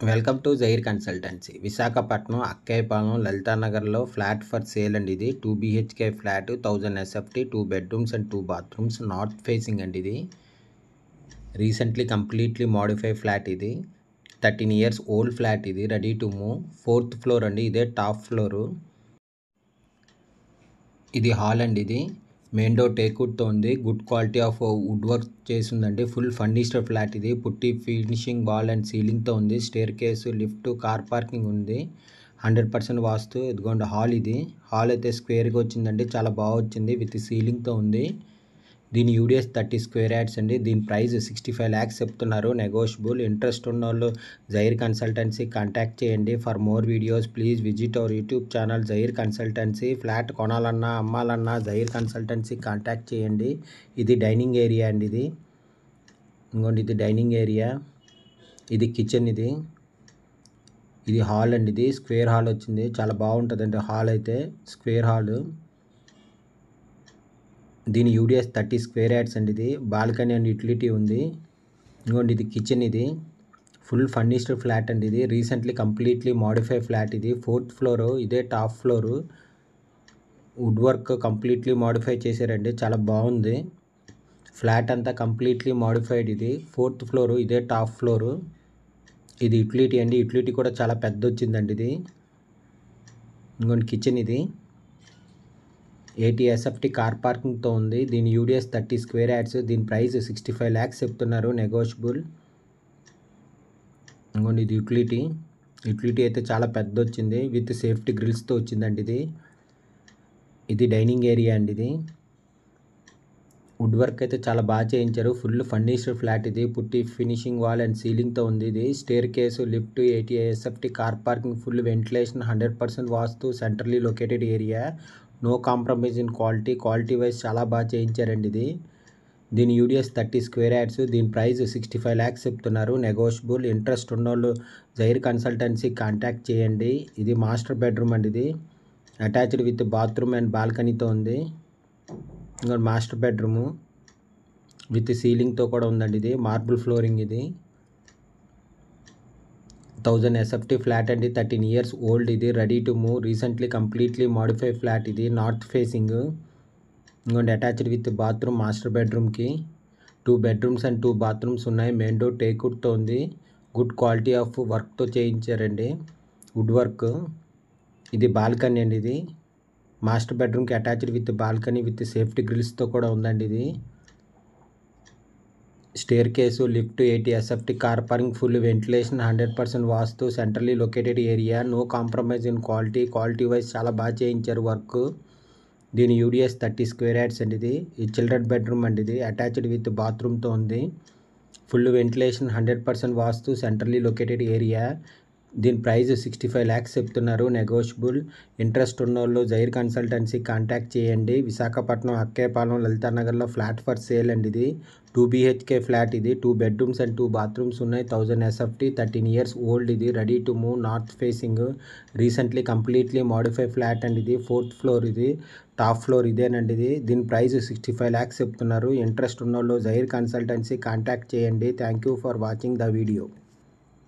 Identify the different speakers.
Speaker 1: welcome to జైర్ consultancy Visakhapatnam Akkayapalem లలితానగర్లో flat for sale అండి ఇది two BHK flat thousand SFT two bedrooms and two bathrooms north facing అండి ఇది రీసెంట్లీ కంప్లీట్లీ మోడిఫై ఫ్లాట్ ఇది thirteen years old flat ఇది ready to move fourth floor అండి ఇదే టాప్ ఫ్లోరు ఇది హాల్ అండి ఇది మెయిన్ డోర్ టేక్వుడ్తో ఉంది good quality of wood work చేసిందండి ఫుల్ ఫర్నిష్డ్ ఫ్లాట్ ఇది పుట్టి ఫినిషింగ్ వాల్ అండ్ సీలింగ్తో ఉంది staircase lift car parking ఉంది హండ్రెడ్ పర్సెంట్ వాస్తు ఇదిగోండి హాల్ ఇది హాల్ అయితే స్క్వేర్గా వచ్చిందండి చాలా బాగా వచ్చింది విత్ సీలింగ్తో ఉంది దీని యూడిఎస్ థర్టీ స్క్వేర్ యాడ్స్ అండి దీని ప్రైస్ సిక్స్టీ ఫైవ్ ల్యాక్స్ చెప్తున్నారు నెగోషియబుల్ ఇంట్రెస్ట్ ఉన్న వాళ్ళు జైర్ కన్సల్టెన్సీ కాంటాక్ట్ చేయండి for more videos please visit our YouTube channel Jair consultancy flat కొనాలన్నా అమ్మాలన్నా జైర్ కన్సల్టెన్సీ కాంటాక్ట్ చేయండి ఇది డైనింగ్ ఏరియా అండి ఇది ఇంకోండి ఇది డైనింగ్ ఏరియా ఇది కిచెన్ ఇది ఇది హాల్ అండి ఇది స్క్వేర్ హాల్ వచ్చింది చాలా బాగుంటుందండి హాల్ అయితే స్క్వేర్ హాల్ దీని యూడిఎస్ థర్టీ స్క్వేర్ యాడ్స్ అండి ఇది బాల్కనీ అండ్ యూటిలిటీ ఉంది ఇంకోండి ఇది కిచెన్ ఇది ఫుల్ ఫర్నిష్డ్ ఫ్లాట్ అండి ఇది రీసెంట్లీ కంప్లీట్లీ మాడిఫై ఫ్లాట్ ఇది ఫోర్త్ ఫ్లోరు ఇదే top floor wood work completely modify చేశారండి చాలా బాగుంది ఫ్లాట్ అంతా కంప్లీట్లీ మాడిఫైడ్ ఇది ఫోర్త్ ఫ్లోరు ఇదే టాప్ ఫ్లోరు ఇది యూటిలిటీ అండి యూటిలిటీ కూడా చాలా పెద్ద వచ్చిందండి ఇది ఇంకోటి కిచెన్ ఇది ఎయిటీ ఎస్ఎఫ్టీ కార్ పార్కింగ్తో ఉంది దీని యూడిఎస్ థర్టీ స్క్వేర్ యాడ్స్ దీని ప్రైస్ సిక్స్టీ ఫైవ్ ల్యాక్స్ చెప్తున్నారు నెగోషియబుల్ ఇంకోండి ఇది యూటిలిటీ యూటిలిటీ అయితే చాలా పెద్ద వచ్చింది విత్ సేఫ్టీ గ్రిల్స్తో వచ్చిందండి ఇది ఇది డైనింగ్ ఏరియా అండి ఇది వుడ్ వర్క్ అయితే చాలా బాగా చేయించారు ఫుల్ ఫర్నిష్డ్ ఫ్లాట్ ఇది పుట్టి ఫినిషింగ్ వాల్ అండ్ సీలింగ్తో ఉంది ఇది staircase lift eighty SFT car parking full ventilation hundred percent vastu centrally located area no compromise in quality quality wise చాలా బాగా చేయించారండి ఇది దీని యూడిఎస్ థర్టీ స్క్వేర్ యాడ్స్ దీని ప్రైస్ సిక్స్టీ ఫైవ్ ల్యాక్స్ చెప్తున్నారు నెగోషియబుల్ ఇంట్రెస్ట్ ఉన్నోళ్ళు జైర్ కన్సల్టెన్సీ కాంటాక్ట్ చేయండి ఇది మాస్టర్ బెడ్రూమ్ అండి ఇది అటాచ్డ్ విత్ బాత్రూమ్ అండ్ బాల్కనీతో ఉంది ఇంకా మాస్టర్ బెడ్రూము విత్ సీలింగ్తో కూడా ఉందండి ఇది మార్బుల్ ఫ్లోరింగ్ ఇది థౌజండ్ ఎస్ఎఫ్టీ ఫ్లాట్ అండి థర్టీన్ ఇయర్స్ ఓల్డ్ ఇది ready to move recently completely modify flat ఇది నార్త్ ఫేసింగ్ ఇంకోటి అటాచ్డ్ విత్ బాత్రూమ్ మాస్టర్ బెడ్రూమ్కి two bedrooms and two bathrooms ఉన్నాయి మెయిన్ డోర్ టేక్వుడ్తో ఉంది గుడ్ క్వాలిటీ ఆఫ్ వర్క్తో చేయించారండి వుడ్ వర్క్ ఇది బాల్కనీ అండి ఇది మాస్టర్ బెడ్రూమ్కి attached with balcony with safety గ్రిల్స్తో కూడా ఉందండి ఇది staircase lift eighty SFT car parking full ventilation hundred percent vastu centrally located area no compromise in quality quality wise చాలా బాగా చేయించారు వర్క్ దీని యూడిఎస్ థర్టీ స్క్వేర్ యాడ్స్ అండి ఇది ఈ చిల్డ్రన్ బెడ్రూమ్ అండి ఇది అటాచ్డ్ విత్ బాత్రూమ్తో ఉంది full ventilation hundred percent vastu centrally located area దీని ప్రైస్ సిక్స్టీ ఫైవ్ ల్యాక్స్ చెప్తున్నారు నెగోషియబుల్ ఇంట్రెస్ట్ ఉన్న వాళ్ళు జైర్ కన్సల్టెన్సీ కాంటాక్ట్ చేయండి విశాఖపట్నం అక్కేపాలెం లలితానగర్లో ఫ్లాట్ ఫర్ సేల్ అండి ఇది టూ బీహెచ్కే ఫ్లాట్ ఇది two bedrooms and two bathrooms ఉన్నాయి thousand SFT thirteen years old ఇది ready to move north facing recently completely modify flat అండి ఇది ఫోర్త్ ఫ్లోర్ ఇది టాప్ ఫ్లోర్ ఇదేనండి ఇది దీని ప్రైస్ సిక్స్టీ ఫైవ్ ల్యాక్స్ చెప్తున్నారు ఇంట్రెస్ట్ ఉన్న వాళ్ళు జైర్ కన్సల్టెన్సీ కాంటాక్ట్ చేయండి thank you for watching the video